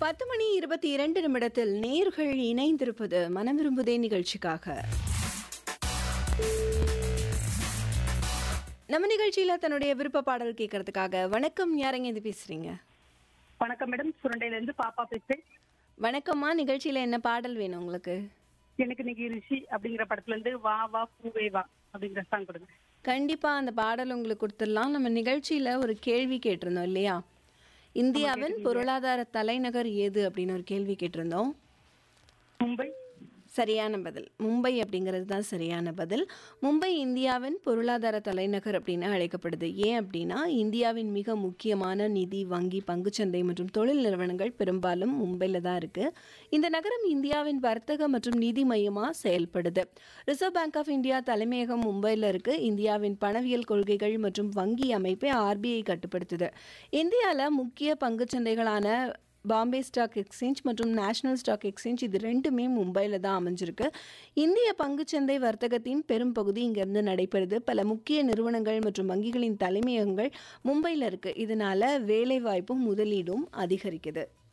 பத்து மணி இருபத்தி இரண்டு நிமிடத்தில் நேர்கள் இணைந்திருப்பது மனம் விரும்புதே நிகழ்ச்சிக்காக நம்ம நிகழ்ச்சியில தன்னுடைய விருப்ப பாடல் கேட்கறதுக்காக வணக்கம் யாரங்க இது பேசுறீங்க வணக்கம் மேடம் சுரண்டையில இருந்து பாப்பா பேசுறேன் வணக்கம்மா நிகழ்ச்சியில என்ன பாடல் வேணும் உங்களுக்கு எனக்கு இன்னைக்கு ரிஷி அப்படிங்கிற படத்துல இருந்து வா வா பூவே வா அப்படிங்கிற சாங் கொடுங்க கண்டிப்பா அந்த பாடல் உங்களுக்கு கொடுத்துடலாம் நம்ம நிகழ்ச்சியில ஒரு கேள்வி கேட்டிருந்தோம் இல்லையா இந்தியாவின் பொருளாதார தலைநகர் எது அப்படின்னு ஒரு கேள்வி கேட்டிருந்தோம் மும்பை சரியான பதில் மும்பை அப்படிங்கிறது தான் சரியான பதில் மும்பை இந்தியாவின் பொருளாதார தலைநகர் அப்படின்னு அழைக்கப்படுது ஏன் அப்படின்னா இந்தியாவின் மிக முக்கியமான நிதி வங்கி பங்குச்சந்தை மற்றும் தொழில் நிறுவனங்கள் பெரும்பாலும் மும்பையில் தான் இருக்குது இந்த நகரம் இந்தியாவின் வர்த்தக மற்றும் நிதி மையமாக செயல்படுது ரிசர்வ் பேங்க் ஆஃப் இந்தியா தலைமையகம் மும்பையில் இருக்குது இந்தியாவின் பணவியல் கொள்கைகள் மற்றும் வங்கி அமைப்பை ஆர்பிஐ கட்டுப்படுத்துது இந்தியாவில் முக்கிய பங்குச்சந்தைகளான பாம்பே ஸ்டாக் எக்ஸ்சேஞ்ச் மற்றும் நேஷனல் ஸ்டாக் எக்ஸ்சேஞ்ச் இது ரெண்டுமே மும்பையில் தான் அமைஞ்சிருக்கு இந்திய பங்குச்சந்தை வர்த்தகத்தின் பெரும் பகுதி இங்கேருந்து நடைபெறுது பல முக்கிய நிறுவனங்கள் மற்றும் வங்கிகளின் தலைமையகங்கள் மும்பையில் இருக்குது இதனால வேலைவாய்ப்பும் முதலீடும் அதிகரிக்குது